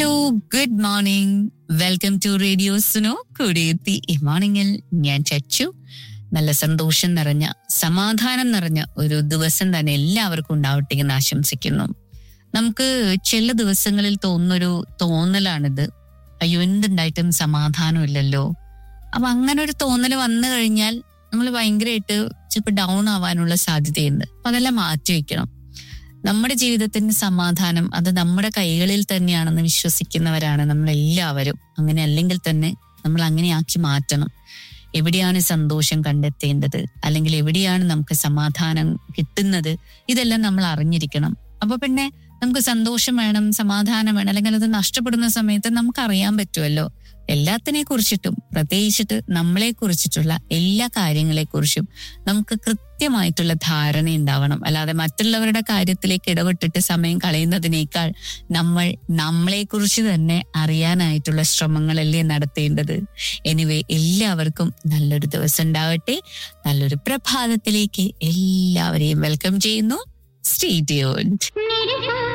hello good morning welcome to radio Suno കൂടിയെത്തി ഈ മോർണിംഗിൽ ഞാൻ ചച്ചു നല്ല സന്തോഷം നിറഞ്ഞ സമാധാനം നിറഞ്ഞ ഒരു ദിവസം തന്നെ എല്ലാവർക്കും ഉണ്ടാവട്ടെ എന്ന് ആശംസിക്കുന്നു നമുക്ക് ചില ദിവസങ്ങളിൽ തോന്നുന്നൊരു തോന്നലാണിത് അയ്യോ എന്തുണ്ടായിട്ടും സമാധാനമില്ലല്ലോ അപ്പൊ അങ്ങനെ ഒരു തോന്നൽ വന്നു കഴിഞ്ഞാൽ നമ്മൾ ഭയങ്കരമായിട്ട് ചിലപ്പോൾ ഡൗൺ ആവാനുള്ള സാധ്യതയുണ്ട് അപ്പൊ അതെല്ലാം മാറ്റി വെക്കണം നമ്മുടെ ജീവിതത്തിന്റെ സമാധാനം അത് നമ്മുടെ കൈകളിൽ തന്നെയാണെന്ന് വിശ്വസിക്കുന്നവരാണ് നമ്മൾ എല്ലാവരും അങ്ങനെ അല്ലെങ്കിൽ തന്നെ നമ്മൾ അങ്ങനെ ആക്കി മാറ്റണം എവിടെയാണ് സന്തോഷം കണ്ടെത്തേണ്ടത് അല്ലെങ്കിൽ എവിടെയാണ് നമുക്ക് സമാധാനം കിട്ടുന്നത് ഇതെല്ലാം നമ്മൾ അറിഞ്ഞിരിക്കണം അപ്പൊ പിന്നെ നമുക്ക് സന്തോഷം വേണം സമാധാനം വേണം അല്ലെങ്കിൽ അത് നഷ്ടപ്പെടുന്ന സമയത്ത് നമുക്ക് അറിയാൻ പറ്റുമല്ലോ എല്ലാത്തിനെ കുറിച്ചിട്ടും പ്രത്യേകിച്ചിട്ട് നമ്മളെ കുറിച്ചിട്ടുള്ള എല്ലാ കാര്യങ്ങളെ കുറിച്ചും നമുക്ക് കൃത്യമായിട്ടുള്ള ധാരണ ഉണ്ടാവണം അല്ലാതെ മറ്റുള്ളവരുടെ കാര്യത്തിലേക്ക് ഇടപെട്ടിട്ട് സമയം കളയുന്നതിനേക്കാൾ നമ്മൾ നമ്മളെ കുറിച്ച് തന്നെ അറിയാനായിട്ടുള്ള ശ്രമങ്ങളല്ലേ നടത്തേണ്ടത് എനിവേ എല്ലാവർക്കും നല്ലൊരു ദിവസം ഉണ്ടാവട്ടെ നല്ലൊരു പ്രഭാതത്തിലേക്ക് എല്ലാവരെയും വെൽക്കം ചെയ്യുന്നു സ്റ്റേ ട്യൂൺഡ്